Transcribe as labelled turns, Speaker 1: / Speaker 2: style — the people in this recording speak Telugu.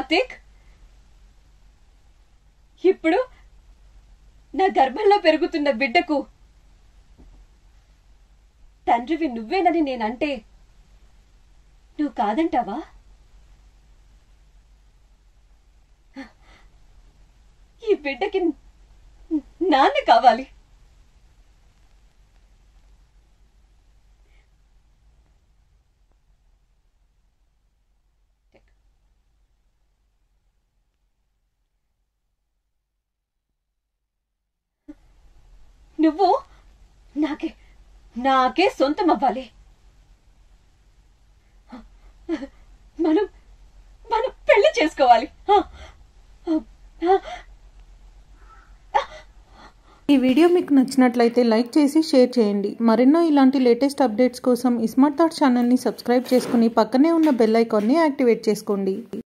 Speaker 1: కార్తీక్ ఇప్పుడు నా గర్భంలో పెరుగుతున్న బిడ్డకు తండ్రివి నువ్వేనని నేనంటే నువ్వు కాదంటావా ఈ బిడ్డకి నాన్న కావాలి నువ్వు నాకే నాకే సొంతం అవ్వాలి మనం మనం పెళ్లి చేసుకోవాలి ఆ, ఆ,
Speaker 2: ఈ వీడియో మీకు నచ్చినట్లయితే లైక్ చేసి షేర్ చేయండి మరెన్నో ఇలాంటి లేటెస్ట్ అప్డేట్స్ కోసం ఇస్మార్ట్ థాట్ ఛానల్ని సబ్స్క్రైబ్ చేసుకుని పక్కనే ఉన్న బెల్ ఐకాన్ని యాక్టివేట్ చేసుకోండి